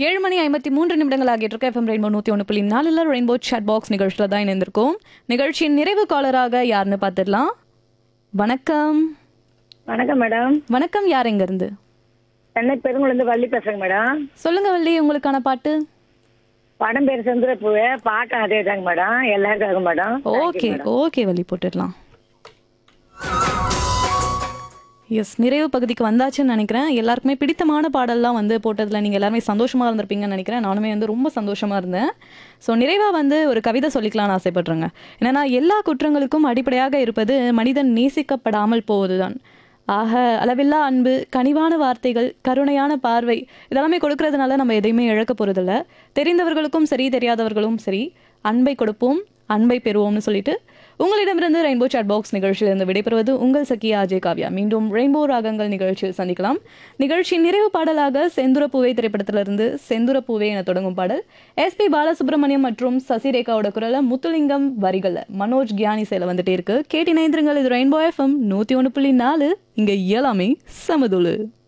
ஏழு மணி ஐம்பத்தி மூன்று நிமிடங்கள் ஆகிட்டு இருக்க எஃப்எம் ரெயின்போ நூற்றி ஒன்று புள்ளி நாலில் ரெயின்போ சாட் பாக்ஸ் நிகழ்ச்சியில் தான் இணைந்திருக்கோம் நிகழ்ச்சியின் நிறைவு காலராக யாருன்னு பார்த்துடலாம் வணக்கம் வணக்கம் மேடம் வணக்கம் யார் இருந்து சென்னை பெருங்குளந்து வள்ளி பேசுறேங்க மேடம் சொல்லுங்க வள்ளி உங்களுக்கான பாட்டு படம் பேர் செந்துரப்பூவே பாட்டம் அதே தாங்க மேடம் எல்லாருக்காக மேடம் ஓகே ஓகே வள்ளி போட்டுடலாம் எஸ் நிறைவு பகுதிக்கு வந்தாச்சுன்னு நினைக்கிறேன் எல்லாருக்குமே பிடித்தமான பாடல்லாம் வந்து போட்டதில் நீங்கள் எல்லாருமே சந்தோஷமாக இருந்திருப்பீங்கன்னு நினைக்கிறேன் நானுமே வந்து ரொம்ப சந்தோஷமாக இருந்தேன் ஸோ நிறைவாக வந்து ஒரு கவிதை சொல்லிக்கலாம்னு ஆசைப்படுறேங்க என்னன்னா எல்லா குற்றங்களுக்கும் அடிப்படையாக இருப்பது மனிதன் நேசிக்கப்படாமல் போவதுதான் ஆக அளவில்லா அன்பு கனிவான வார்த்தைகள் கருணையான பார்வை இதெல்லாமே கொடுக்கறதுனால நம்ம எதையுமே இழக்க போகிறதில்ல தெரிந்தவர்களுக்கும் சரி தெரியாதவர்களும் சரி அன்பை கொடுப்போம் அன்பை பெறுவோம்னு சொல்லிட்டு உங்களிடமிருந்து ரெயின்போ சாட் பாக்ஸ் நிகழ்ச்சியிலிருந்து விடைபெறுவது உங்கள் சக்கியா அஜய் காவ்யா மீண்டும் ரெயின்போ ராகங்கள் நிகழ்ச்சியில் சந்திக்கலாம் நிகழ்ச்சியின் நிறைவு பாடலாக செந்துர பூவே திரைப்படத்திலிருந்து செந்துர பூவே என தொடங்கும் பாடல் எஸ்பி பாலசுப்ரமணியம் மற்றும் சசிரேகாவோட குரல முத்துலிங்கம் வரிகள்ல மனோஜ் கியானி சேல வந்துட்டே இருக்கு கேட்டி நைந்திரங்கள் இது ரெயின்போ எஃப்எம் நூத்தி ஒன்று புள்ளி நாலு இங்க எல்லாமே சமதுளு